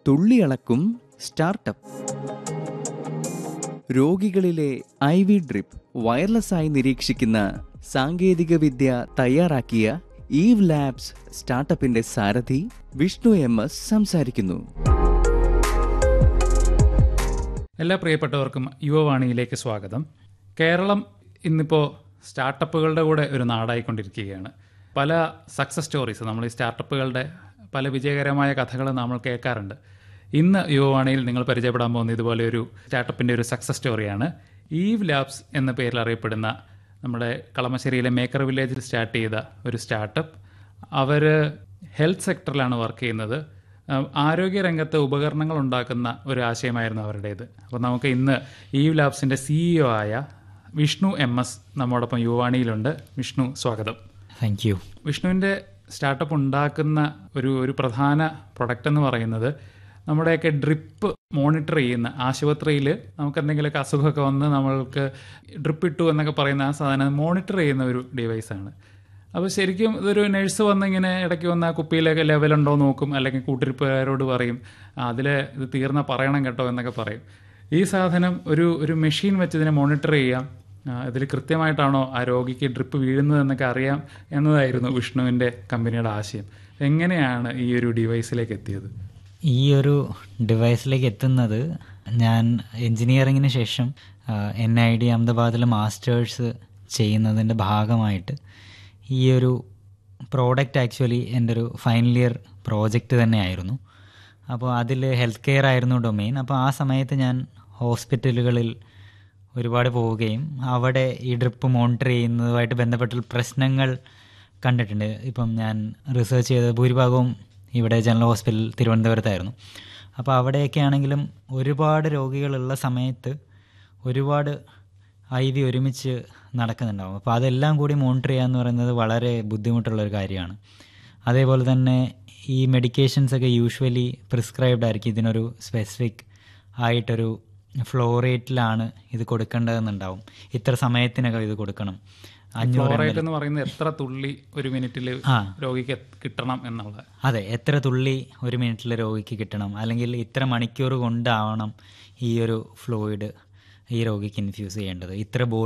തുള്ളിയളക്കും startup രോഗികളിലെ I V drip വയർലെസ്സായി നിരീക്ഷിക്കുന്ന സാങ്കേതികവിദ്യ തയ്യാറാക്കിയ ഈവ് ലാബ്സ് സ്റ്റാർട്ടപ്പിന്റെ സാരഥി വിഷ്ണു എം എസ് സംസാരിക്കുന്നു എല്ലാ പ്രിയപ്പെട്ടവർക്കും യുവവാണിയിലേക്ക് സ്വാഗതം കേരളം ഇന്നിപ്പോൾ സ്റ്റാർട്ടപ്പുകളുടെ കൂടെ ഒരു നാടായിക്കൊണ്ടിരിക്കുകയാണ് പല സക്സസ് സ്റ്റോറീസ് നമ്മൾ ഈ സ്റ്റാർട്ടപ്പുകളുടെ പല വിജയകരമായ കഥകൾ നമ്മൾ കേൾക്കാറുണ്ട് ഇന്ന് യുവവാണിയിൽ നിങ്ങൾ പരിചയപ്പെടാൻ പോകുന്ന ഇതുപോലെ ഒരു സ്റ്റാർട്ടപ്പിൻ്റെ ഒരു സക്സസ് സ്റ്റോറിയാണ് ഈവ് ലാബ്സ് എന്ന പേരിൽ അറിയപ്പെടുന്ന നമ്മുടെ കളമശ്ശേരിയിലെ മേക്കർ വില്ലേജിൽ സ്റ്റാർട്ട് ചെയ്ത ഒരു സ്റ്റാർട്ടപ്പ് അവർ ഹെൽത്ത് സെക്ടറിലാണ് വർക്ക് ചെയ്യുന്നത് ആഹ് ആരോഗ്യരംഗത്ത് ഉപകരണങ്ങൾ ഉണ്ടാക്കുന്ന ഒരു ആശയമായിരുന്നു അവരുടേത് അപ്പോൾ നമുക്ക് ഇന്ന് ഈ ലാബ്സിൻ്റെ സിഇഒ ആയ വിഷ്ണു എം എസ് നമ്മോടൊപ്പം യുവാണിയിലുണ്ട് വിഷ്ണു സ്വാഗതം താങ്ക് യു വിഷ്ണുവിൻ്റെ സ്റ്റാർട്ടപ്പ് ഉണ്ടാക്കുന്ന ഒരു ഒരു പ്രധാന പ്രൊഡക്റ്റ് എന്ന് പറയുന്നത് നമ്മുടെയൊക്കെ ഡ്രിപ്പ് മോണിറ്റർ ചെയ്യുന്ന ആശുപത്രിയിൽ നമുക്ക് എന്തെങ്കിലുമൊക്കെ അസുഖമൊക്കെ വന്ന് നമ്മൾക്ക് ഡ്രിപ്പ് ഇട്ടു എന്നൊക്കെ പറയുന്ന ആ സാധനം മോണിറ്റർ ചെയ്യുന്ന ഒരു ഡിവൈസാണ് അപ്പോൾ ശരിക്കും ഇതൊരു നഴ്സ് വന്ന് ഇങ്ങനെ ഇടയ്ക്ക് വന്ന് ആ കുപ്പിയിലൊക്കെ ലെവലുണ്ടോ നോക്കും അല്ലെങ്കിൽ കൂട്ടിരിപ്പുകാരോട് പറയും അതിൽ ഇത് തീർന്ന പറയണം കേട്ടോ എന്നൊക്കെ പറയും ഈ സാധനം ഒരു ഒരു മെഷീൻ വെച്ച് ഇതിനെ മോണിറ്റർ ചെയ്യാം ഇതിൽ കൃത്യമായിട്ടാണോ ആ രോഗിക്ക് ഡ്രിപ്പ് വീഴുന്നത് എന്നൊക്കെ അറിയാം എന്നതായിരുന്നു വിഷ്ണുവിൻ്റെ കമ്പനിയുടെ ആശയം എങ്ങനെയാണ് ഈ ഒരു ഡിവൈസിലേക്ക് എത്തിയത് ഈ ഒരു ഡിവൈസിലേക്ക് എത്തുന്നത് ഞാൻ എൻജിനീയറിങ്ങിന് ശേഷം എൻ ഐ ഡി അഹമ്മദാബാദിൽ മാസ്റ്റേഴ്സ് ചെയ്യുന്നതിൻ്റെ ഭാഗമായിട്ട് ഈ ഒരു പ്രോഡക്റ്റ് ആക്ച്വലി എൻ്റെ ഒരു ഫൈനൽ ഇയർ പ്രോജക്റ്റ് തന്നെയായിരുന്നു അപ്പോൾ അതിൽ ഹെൽത്ത് കെയർ ആയിരുന്നു ഡൊമെയിൻ അപ്പോൾ ആ സമയത്ത് ഞാൻ ഹോസ്പിറ്റലുകളിൽ ഒരുപാട് പോവുകയും അവിടെ ഈ ഡ്രിപ്പ് മോണിറ്റർ ചെയ്യുന്നതുമായിട്ട് ബന്ധപ്പെട്ട പ്രശ്നങ്ങൾ കണ്ടിട്ടുണ്ട് ഇപ്പം ഞാൻ റിസർച്ച് ചെയ്ത ഭൂരിഭാഗവും ഇവിടെ ജനറൽ ഹോസ്പിറ്റൽ തിരുവനന്തപുരത്തായിരുന്നു അപ്പോൾ അവിടെയൊക്കെ ആണെങ്കിലും ഒരുപാട് രോഗികളുള്ള സമയത്ത് ഒരുപാട് ഐ വി ഒരുമിച്ച് നടക്കുന്നുണ്ടാവും അപ്പോൾ അതെല്ലാം കൂടി മോണിറ്റർ ചെയ്യുക എന്ന് പറയുന്നത് വളരെ ബുദ്ധിമുട്ടുള്ളൊരു കാര്യമാണ് അതേപോലെ തന്നെ ഈ മെഡിക്കേഷൻസ് ഒക്കെ യൂഷ്വലി പ്രിസ്ക്രൈബ്ഡ് ആയിരിക്കും ഇതിനൊരു സ്പെസിഫിക് ആയിട്ടൊരു ഫ്ലോ റേറ്റിലാണ് ഇത് കൊടുക്കേണ്ടതെന്നുണ്ടാവും ഇത്ര സമയത്തിനകം ഇത് കൊടുക്കണം അഞ്ഞൂറ് ഫ്ലോറേറ്റ് എന്ന് പറയുന്നത് എത്ര തുള്ളി ഒരു മിനിറ്റിൽ ആ. രോഗിക്ക് കിട്ടണം എന്നുള്ളത് അതെ എത്ര തുള്ളി ഒരു മിനിറ്റിൽ രോഗിക്ക് കിട്ടണം അല്ലെങ്കിൽ ഇത്ര മണിക്കൂർ കൊണ്ടാവണം ഈ ഒരു ഫ്ലൂയിഡ് ഈ രോഗിക്ക് ഇൻഫ്യൂസ് ചെയ്യേണ്ടത് ഇത്ര ബോട്ടിൽ